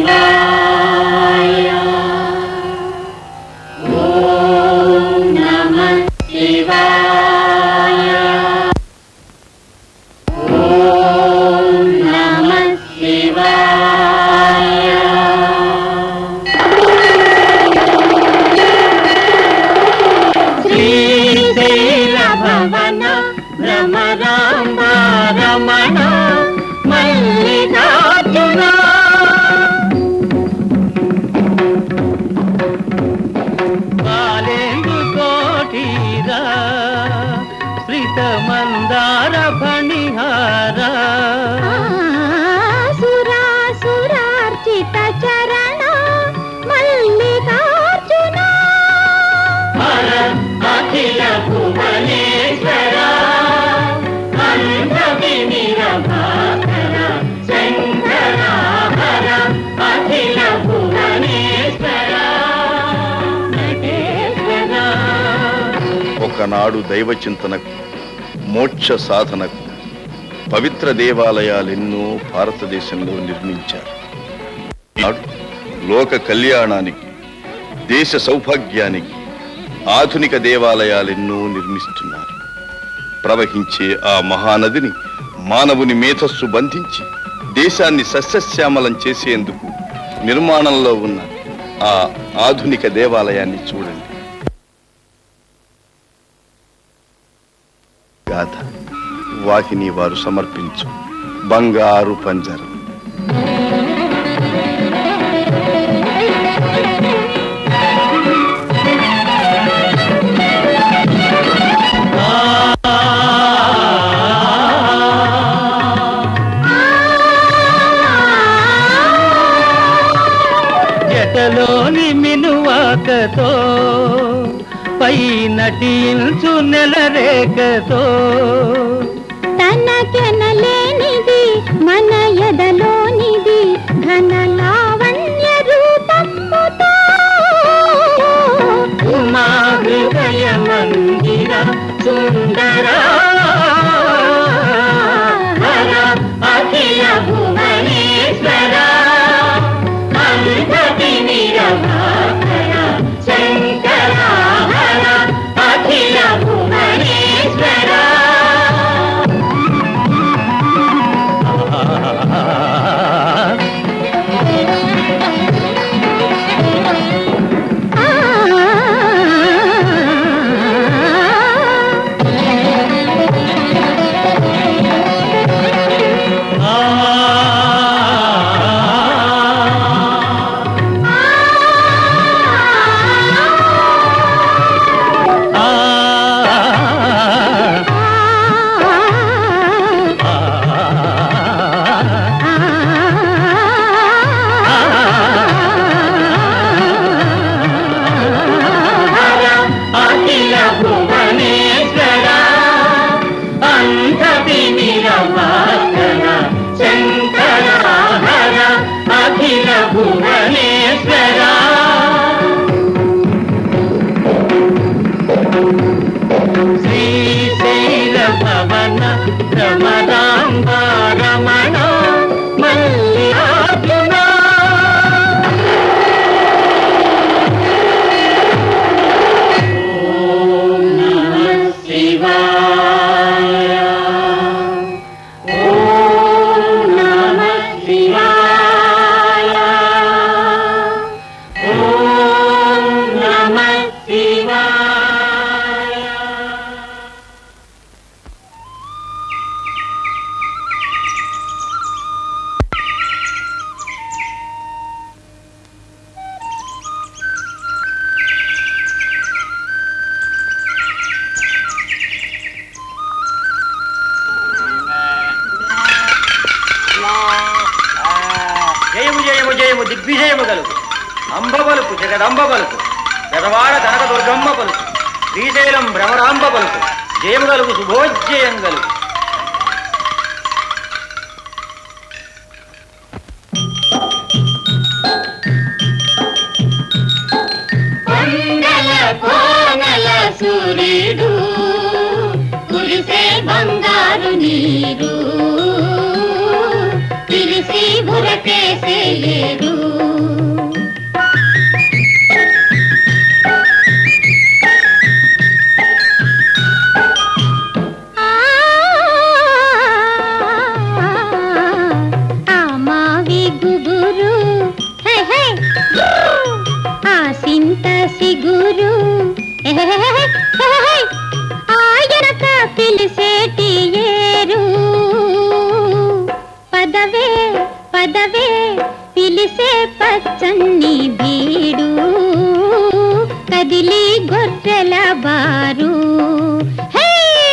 శివాయ ఓం నమః శివాయ ఓం నమః శివాయ శ్రీశైల భవన భ్రమరాంబ రమణ మల్లికార్జున బాలేందు కోటీరా శ్రీత మందార ఫణిహార సురాసురార్చిత చరణ మల్లికార్జున అఖిల భువనేశ్వర శంకర హర అఖిల భువనేశ్వర నటేశ్వర ఒకనాడు దైవ చింతనకు మోక్ష సాధనకు పవిత్ర దేవాలయాలెన్నో భారతదేశంలో నిర్మించారు నాడు లోక కళ్యాణానికి దేశ సౌభాగ్యానికి ఆధునిక దేవాలయాలెన్నో నిర్మిస్తున్నారు ప్రవహించే ఆ మహానదిని మానవుని మేధస్సు బంధించి దేశాన్ని సస్యశ్యామలం చేసేందుకు నిర్మాణంలో ఉన్న ఆ ఆధునిక దేవాలయాన్ని చూడండి గాథ వాహిని వారు సమర్పించు బంగారు పంజరం జటలోని మినువాకతో పై నటించు నెల రేఖతో తనకెనలేనిది మన ఎదలోనిది ఘన లావణ్య రూపముతో ఉమా హృదయ మందిర సుందర హర అఖిల భువనేశ్వర అంతటి నిరభాకర శంకర హర అఖిల భువనేశ్వర అఖిల భువనేశ్వర అంతటి నిరభాకర శంకర హర అఖిల భువనేశ్వర శ్రీశైల భవన రమదాంబ రమణ మల్లికార్జున శివాయ ఓం నమః శివాయ ఓం నమః శివాయ జయము జయము జయము దిగ్విజయము గలుగు అంబ పలుకు జగదంబ పలుకు పెదవాడ కనక దుర్గమ్మ పలుకు శ్రీశైలం భ్రమరాంబ పలుకు జయము గలుగు శుభోజ్జయం గలుగు కొండల కోనల సూర్యుడు కురిసే బంగారు నీరు తిరిసి బురకేసే ఏరు పచ్చని బీడు కదిలి గొర్రెల బారు హే!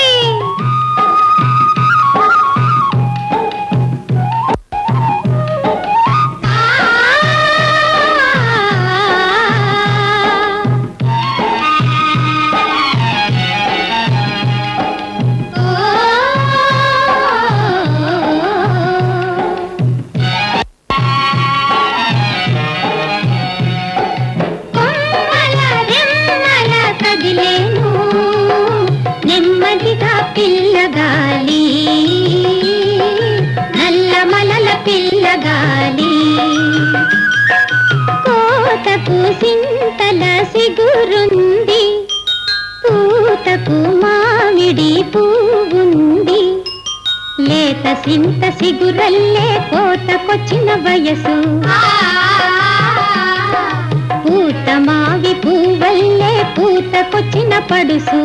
కొమ్మల రెమ్మల కదిలేను నెమ్మదిగా పిల్లగాలి నల్ల మలల పిల్లగాలి కోతకు సింతల సిగురుంది పూతకు మామిడి పువ్వుంది లేత సింత సిగురల్లే కోతకొచ్చిన వయసు పూత మావి పువ్వల్లే పూతకొచ్చిన పడుసు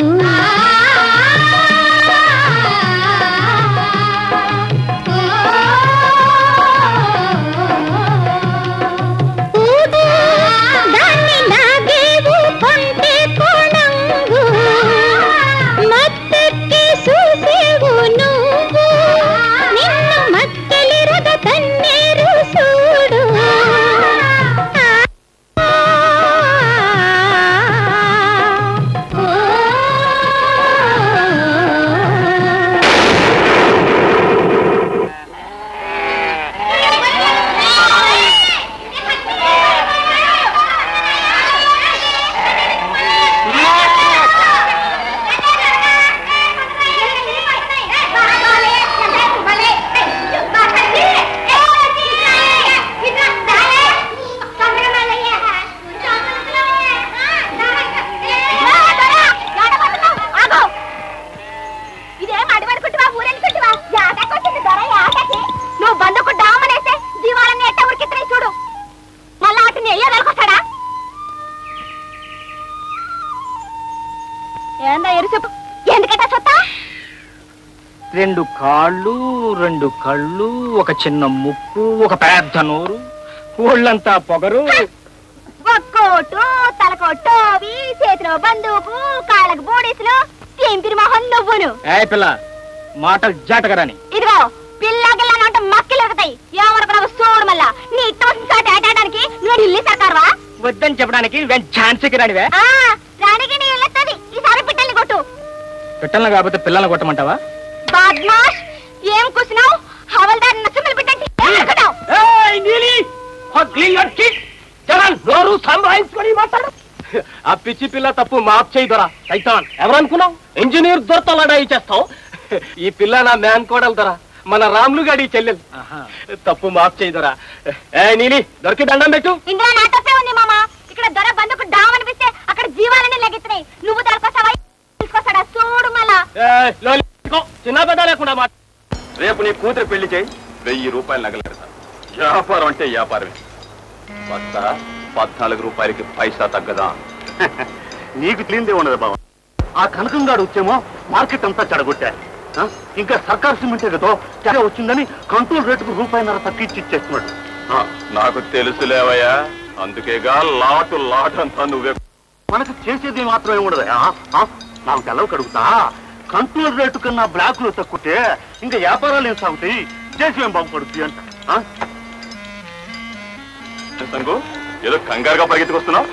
ఊదు, దాన్ని లాగేవు కొంటె కోణంగు. మత్తెక్కి చూసేవు నువ్వు నిన్ను మత్తెలిరగ తన్నేరు చూడు ఇదేం అడవనుకుంటువా ఊరనుకుంటువా యాటకొచ్చింది దొర యాటకి నువ్వు బందుకు డామనేస్తే జీవాలన్నీ ఎట్ట ఉరికిత్తున్నాయి చూడు మళ్ళా అటు నెయ్య వెలకొస్తాడా ఏందా ఎరు చెప్పు ఎందుకట సొత్తా రెండు కాళ్ళు రెండు కళ్ళు ఒక చిన్న ముక్కు ఒక పెద్ద నోరు ఒళ్ళంతా పొగరు ఒక్కోటు తలకోటోవి చేతిలో బందూకు కాళ్ళకు బోడీసులు తెంపిరి మొహం నువ్వును ఏ పిల్ల మాటలు జాటకరాని ఇదిగో పిల్లగిల్లని అంటే మక్కిలు ఎరుగుతాయి ఏమనుకున్నావు చూడు మళ్ళా నీ ఇష్టం సాటి ఆటాడడానికి నువ్వు ఇల్లు సర్కారువా వద్దని చెప్పడానికి వెన్ ఝాన్సీకి రానివే ఆ, రాణికి నీ ఇల్లెత్తది ఈసారి పిట్టల్ని కొట్టు పిట్టలను కాకపోతే పిల్లల్ని కొట్టమంటావా బాద్మాష్ ఏం కూసినావు హవల్దార్ నచ్చమలు బిడ్డంటి ఏమనుకున్నావు నోరు సంభాయించుకొని మాట్లాడు ఆ పిచ్చి పిల్ల తప్పు మాఫ్ చేయి దొరా సైతాన్ ఎవరనుకున్నావు ఇంజనీర్ దొరతో లడాయి చేస్తావు ఈ పిల్ల నా మ్యాన్ కోడలు దొరా మన రాములు గాడి చెల్లెలు తప్పు మాఫ్ చేయి దొరా ఏ నీలి దొరికి దండం పెట్టు ఇందులో నా తప్పే ఉంది మామ ఇక్కడ దొర బందుకు డామ్ అనిపిస్తే అక్కడ జీవాలన్నీ లెగిస్తున్నాయి నువ్వు దొరకొస్తావా తీసుకొస్తాడా చూడు మళ్ళా ఏ, లోలి, ఇదిగో, చిన్న పెద్ద లేకుండా మాట రేపు నీ కూతురు పెళ్లి చేయి వెయ్యి రూపాయలు నగలెడతా వ్యాపారం అంటే వ్యాపారమే వస్తా పద్నాలుగు రూపాయలకి పైసా తగ్గదా నీకు తెలియదే ఉండదు బావ ఆ కనకంగాడు వచ్చేమో మార్కెట్ అంతా చెడగొట్టారు ఆ? ఇంకా సర్కార్ సిమెంటే కదా తెగ వచ్చిందని కంట్రోల్ రేటుకు రూపాయిన్నర తగ్గించి ఇచ్చేస్తున్నాడు ఆ, నాకు తెలుసులేవయ్యా అందుకేగా లాటు లాట్ అంతా నువ్వే మనకు చేసేది మాత్రమే ఉండదు ఆ? ఆ? నాకు తెలవ కడుగుతా కంట్రోల్ రేటు కన్నా బ్లాకులు తక్కుతే ఇంకా వ్యాపారాలు ఏం సాగుతాయి చేసేం బాగుపడుతుంది అంట ఆ? సంగు ఏదో కంగారుగా పరిగెత్తుకొస్తున్నావు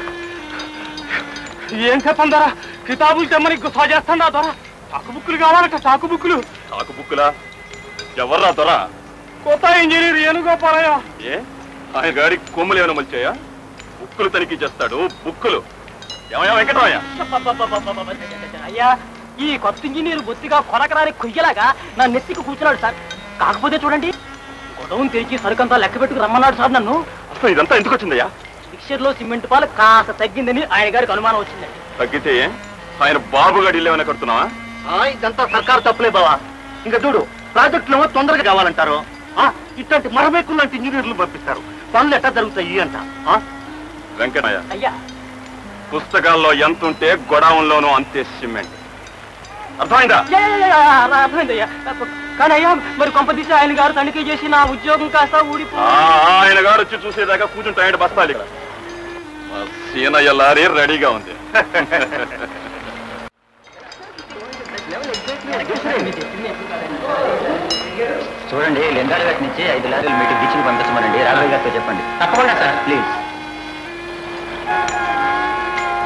ఏం చెప్పండి దొరా కితాబులు తెమ్మని గుసా చేస్తాడా దొరా చాకు బుక్కులు కావాలట చాకు బుక్కులు చాకు బుక్కులా ఎవర్రా దొరా కొత్త ఇంజనీర్ ఏనుగోపాలయ్య ఏ ఆయన గాడి కొమ్ములు ఏమైనా మలిచాయా బుక్కులు తనిఖీ చేస్తాడు బుక్కులు ఏమయ్యా వెంకటరామయ్య అయ్యా ఈ కొత్త ఇంజనీర్ బొత్తిగా కొనకరాని కొయ్యలాగా నా నెత్తికి కూర్చున్నాడు సార్ కాకపోతే చూడండి గొడవను తెరిచి సరుకంతా లెక్క పెట్టుకు రమ్మన్నాడు సార్ నన్ను అసలు ఇదంతా ఎందుకు వచ్చిందయ్యా మిక్చర్ లో సిమెంట్ పాలు కాస్త తగ్గిందని ఆయన గారికి అనుమానం వచ్చిందండి తగ్గితే ఏ? ఆయన బాబు గాడి ఇల్లు ఏమైనా కడుతున్నావా ఆ, ఇదంతా సర్కారు తప్పులే బావా ఇంకా చూడు ప్రాజెక్టులు ఏమో తొందరగా కావాలంటారు ఆ, ఇట్లాంటి మరమేకులు లాంటి ఇంజనీర్లు పంపిస్తారు పనులు ఎట్లా జరుగుతాయి అంట ఆ? వెంకటయ్య అయ్యా పుస్తకాల్లో ఎంత ఉంటే గొడవంలోనూ అంతే సిమెంట్ అర్థమైందా యా, యా, యా, యా, అర్థమైంది అయ్యా కానీ అయ్యా మరి కొంపదీసి ఆయన గారు తనిఖీ చేసి నా ఉద్యోగం కాస్త ఊడిపో ఆ, ఆయన గారు వచ్చి చూసేదాకా కూర్చుంటాయండి బస్తాలు ఇక్కడ మా సీనయ్య లారీ రెడీగా ఉంది చూడండి లింగాలఘాట్ నుంచి ఐదు లారీలు మీటింగ్ బీచ్కి పంపించమనండి రాఘవ గారితో చెప్పండి తప్పకుండా సార్ ప్లీజ్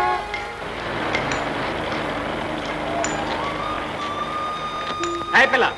హాయ్ పిల్ల